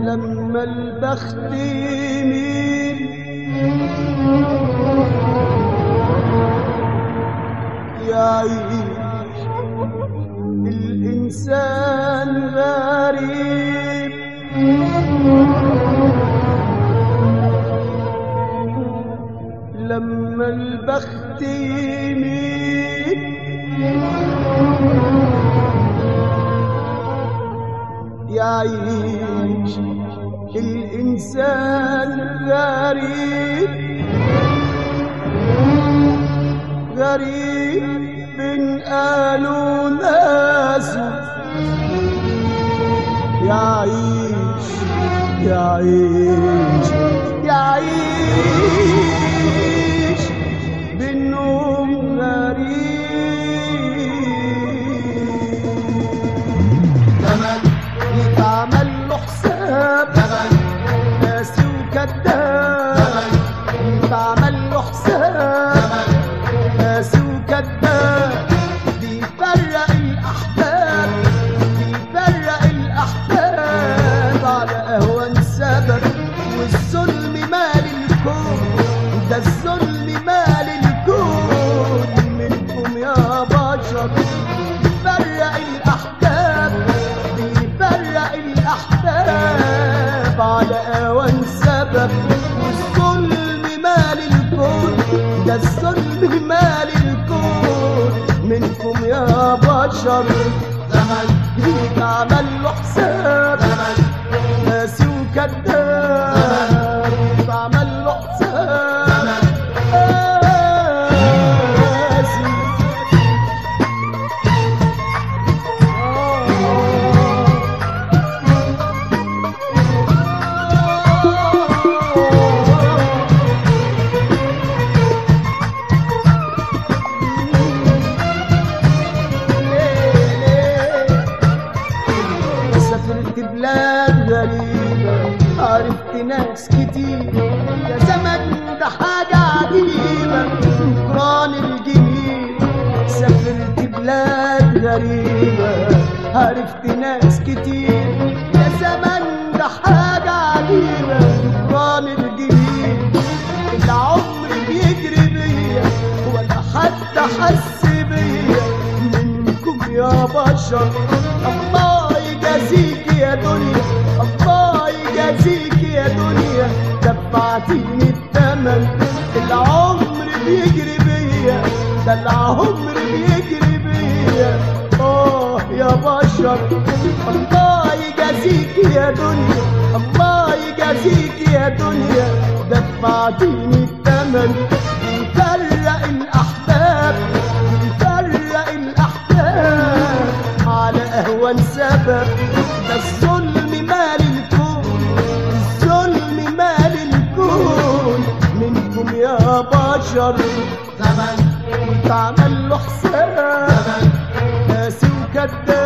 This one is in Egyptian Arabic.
لما البخت يميل يعيش الإنسان غريب لما البخت يميل يعيش الإنسان غريب غريب بين قالوا ناسه يعيش يعيش يعيش بينهم غريب زمن يتعمل له حساب زمن ناسي وكذاب يتعمل له حساب ناسي وكذاب بيفرق الأحباب بيفرق الأحباب على أهون سبب والظلم مال الكون ده الظلم مال الكون منكم يا بشر بيفرق الأحباب بيفرق الأحباب على أهون سبب والظلم مال الكون ده الظلم مال الكون منكم يا بشر زمن يتعمل له حساب زمن ناسي وكذاب يتعمل له حساب قاسي. سافرت بلاد غريبة عرفت ناس كتير يا زمن ده حاجة عجيبة شكران الجميل سافرت بلاد غريبة عرفت ناس كتير يا زمن ده حاجة عجيبة شكران الجميل العمر بيجري بيا ولا حد حس بيا منكم يا بشر الله يجازيك يا دنيا الله يجازيك يا دنيا دفعتيني الثمن العمر بيجري بيا ده العمر بيجري بيا اه يا بشر الله يجازيك يا دنيا الله يجازيك يا دنيا دفعتيني الثمن بيفرق الاحباب بيفرق الاحباب على اهون سبب ده الظلم مال الكون الظلم مال الكون منكم يا بشر زمن يتعمل له حساب زمن ناسي وكذاب